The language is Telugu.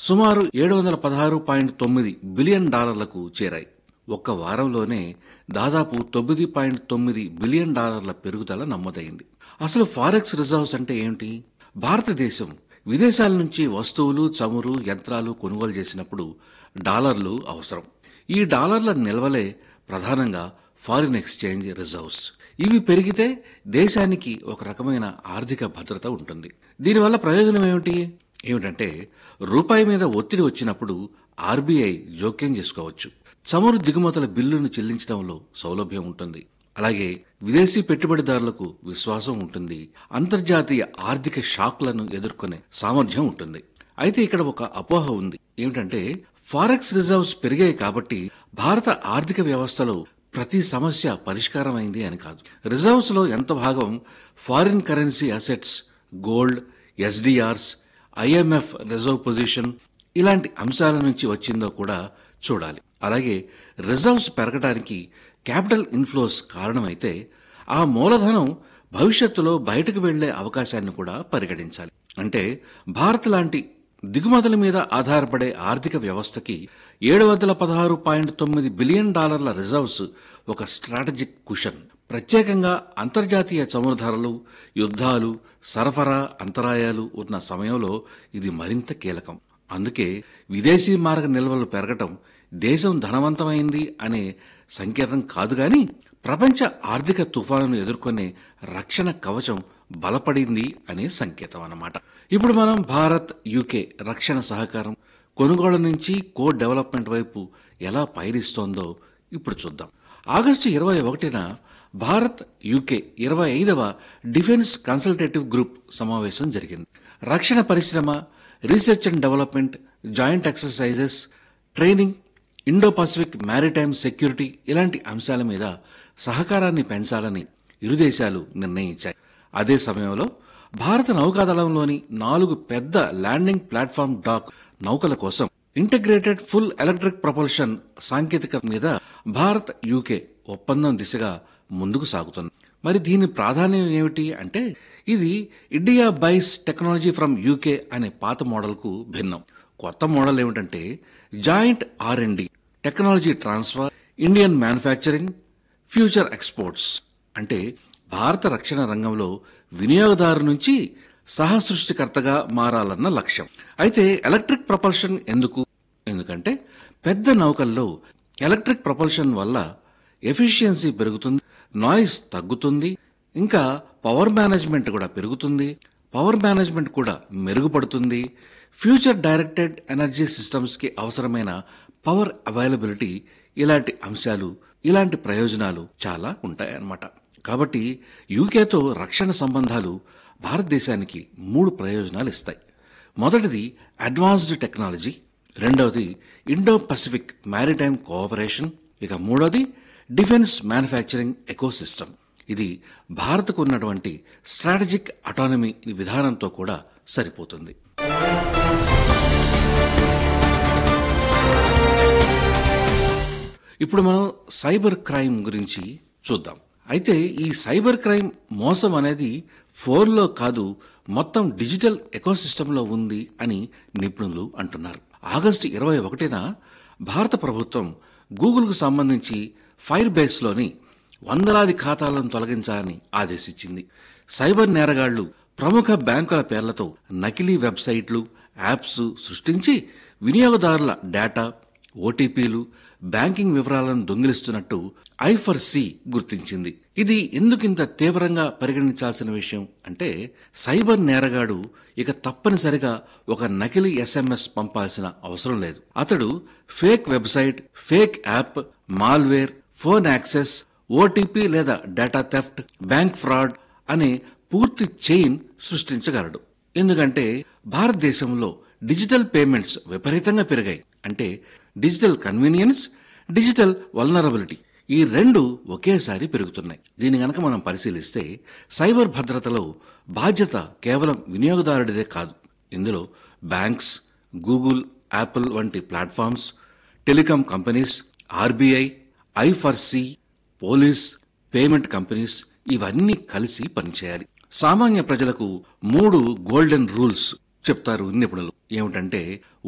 సుమారు ఏడు వందల పదహారు పాయింట్ తొమ్మిది బిలియన్ డాలర్లకు చేరాయి ఒక్క వారంలోనే దాదాపు తొమ్మిది పాయింట్ తొమ్మిది బిలియన్ డాలర్ల పెరుగుదల నమోదైంది అసలు ఫారెక్స్ రిజర్వ్స్ అంటే ఏమిటి భారతదేశం విదేశాల నుంచి వస్తువులు చమురు యంత్రాలు కొనుగోలు చేసినప్పుడు డాలర్లు అవసరం ఈ డాలర్ల నిల్వలే ప్రధానంగా ఫారిన్ ఎక్స్చేంజ్ రిజర్వ్స్ ఇవి పెరిగితే దేశానికి ఒక రకమైన ఆర్థిక భద్రత ఉంటుంది దీనివల్ల ప్రయోజనం ఏమిటి ఏమిటంటే రూపాయి మీద ఒత్తిడి వచ్చినప్పుడు ఆర్బీఐ జోక్యం చేసుకోవచ్చు చమురు దిగుమతుల బిల్లును చెల్లించడంలో సౌలభ్యం ఉంటుంది అలాగే విదేశీ పెట్టుబడిదారులకు విశ్వాసం ఉంటుంది అంతర్జాతీయ ఆర్థిక షాక్లను ఎదుర్కొనే సామర్థ్యం ఉంటుంది అయితే ఇక్కడ ఒక అపోహ ఉంది ఏమిటంటే ఫారెక్స్ రిజర్వ్స్ పెరిగాయి కాబట్టి భారత ఆర్థిక వ్యవస్థలో ప్రతి సమస్య పరిష్కారమైంది అని కాదు రిజర్వ్స్ లో ఎంత భాగం foreign currency assets gold SDRs IMF reserve position ఇలాంటి అంశాల నుంచి వచ్చిందో కూడా చూడాలి అలాగే రిజర్వ్స్ పెరగడానికి క్యాపిటల్ ఇన్ఫ్లోస్ కారణమైతే ఆ మూలధనం భవిష్యత్తులో బయటకు వెళ్లే అవకాశాన్ని కూడా పరిగణించాలి అంటే భారత్ లాంటి దిగుమతుల మీద ఆధారపడే ఆర్థిక వ్యవస్థకి ఏడు వందల పదహారు పాయింట్ తొమ్మిది బిలియన్ డాలర్ల రిజర్వ్స్ ఒక స్ట్రాటజిక్ కుషన్ ప్రత్యేకంగా అంతర్జాతీయ చమురు ధరలు యుద్ధాలు సరఫరా అంతరాయాలు ఉన్న సమయంలో ఇది మరింత కీలకం అందుకే విదేశీ మార్గ నిల్వలు పెరగటం దేశం ధనవంతమైంది అనే సంకేతం కాదు గాని ప్రపంచ ఆర్థిక తుఫానును ఎదుర్కొనే రక్షణ కవచం బలపడింది అనే సంకేతం అన్నమాట ఇప్పుడు మనం భారత్ యూకే రక్షణ సహకారం కొనుగోలు నుంచి కో డెవలప్మెంట్ వైపు ఎలా పయనిస్తోందో ఇప్పుడు చూద్దాం ఆగస్టు ఇరవై ఒకటిన భారత్ యూకే ఇరవై ఐదవ డిఫెన్స్ కన్సల్టేటివ్ గ్రూప్ సమావేశం జరిగింది రక్షణ పరిశ్రమ research and development joint exercises training Indo Pacific maritime security ఇలాంటి అంశాల మీద సహకారాన్ని పెంచాలని ఇరు దేశాలు నిర్ణయించాయి అదే సమయంలో భారత నౌకాదళంలోని నాలుగు పెద్ద ల్యాండింగ్ ప్లాట్ఫామ్ డాక్ నౌకల కోసం ఇంటిగ్రేటెడ్ ఫుల్ ఎలక్ట్రిక్ ప్రొపల్షన్ సాంకేతికత మీద భారత్ యూకే ఒప్పందం దిశగా ముందుకు సాగుతుంది మరి దీని ప్రాధాన్యం ఏమిటి అంటే ఇది India buys technology from UK అనే పాత మోడల్కు భిన్నం కొత్త మోడల్ ఏమిటంటే joint R and D technology transfer Indian manufacturing future exports అంటే భారత రక్షణ రంగంలో వినియోగదారు నుంచి సహసృష్టికర్తగా మారాలన్న లక్ష్యం అయితే ఎలక్ట్రిక్ ప్రపల్షన్ ఎందుకు ఎందుకంటే పెద్ద నౌకల్లో ఎలక్ట్రిక్ ప్రపల్షన్ వల్ల ఎఫిషియన్సీ పెరుగుతుంది నాయిస్ తగ్గుతుంది ఇంకా పవర్ మేనేజ్మెంట్ కూడా పెరుగుతుంది పవర్ మేనేజ్మెంట్ కూడా మెరుగుపడుతుంది ఫ్యూచర్ డైరెక్టెడ్ ఎనర్జీ సిస్టమ్స్ కి అవసరమైన పవర్ అవైలబిలిటీ ఇలాంటి అంశాలు ఇలాంటి ప్రయోజనాలు చాలా ఉంటాయన్నమాట కాబట్టి యూకేతో రక్షణ సంబంధాలు భారతదేశానికి మూడు ప్రయోజనాలు ఇస్తాయి మొదటిది అడ్వాన్స్డ్ టెక్నాలజీ రెండవది ఇండో పసిఫిక్ మ్యారిటైమ్ కోఆపరేషన్ ఇక మూడవది డిఫెన్స్ మ్యానుఫ్యాక్చరింగ్ ఎకోసిస్టమ్ ఇది భారత్కు ఉన్నటువంటి స్ట్రాటజిక్ అటానమీ విధానంతో కూడా సరిపోతుంది ఇప్పుడు మనం సైబర్ క్రైమ్ గురించి చూద్దాం అయితే ఈ సైబర్ క్రైమ్ మోసం అనేది ఫోన్లో కాదు మొత్తం డిజిటల్ ఎకోసిస్టంలో ఉంది అని నిపుణులు అంటున్నారు ఆగస్టు ఇరవై ఒకటిన భారత ప్రభుత్వం గూగుల్కు సంబంధించి ఫైర్ బేస్లోని వందలాది ఖాతాలను తొలగించాలని ఆదేశించింది సైబర్ నేరగాళ్లు ప్రముఖ బ్యాంకుల పేర్లతో నకిలీ వెబ్సైట్లు యాప్స్ సృష్టించి వినియోగదారుల డేటా ఓటీపీలు బ్యాంకింగ్ వివరాలను దొంగిలిస్తున్నట్టు ఐఫర్ సి గుర్తించింది ఇది ఎందుకింత తీవ్రంగా పరిగణించాల్సిన విషయం అంటే సైబర్ నేరగాడు ఇక తప్పనిసరిగా ఒక నకిలీ ఎస్ఎంఎస్ పంపాల్సిన అవసరం లేదు అతడు fake website fake app malware phone access OTP లేదా డేటా థెఫ్ట్ బ్యాంక్ ఫ్రాడ్ అనే పూర్తి చైన్ సృష్టించగలడు ఎందుకంటే భారతదేశంలో డిజిటల్ పేమెంట్స్ విపరీతంగా పెరిగాయి అంటే డిజిటల్ కన్వీనియన్స్ డిజిటల్ వల్నరబిలిటీ ఈ రెండు ఒకేసారి పెరుగుతున్నాయి దీని గనక మనం పరిశీలిస్తే సైబర్ భద్రతలో బాధ్యత కేవలం వినియోగదారుడిదే కాదు ఇందులో బ్యాంక్స్ గూగుల్ యాపిల్ వంటి platforms telecom companies RBI I four C police payment companies ఇవన్నీ కలిసి పనిచేయాలి సామాన్య ప్రజలకు మూడు గోల్డెన్ రూల్స్ చెప్తారు నిపుణులు ఏమిటంటే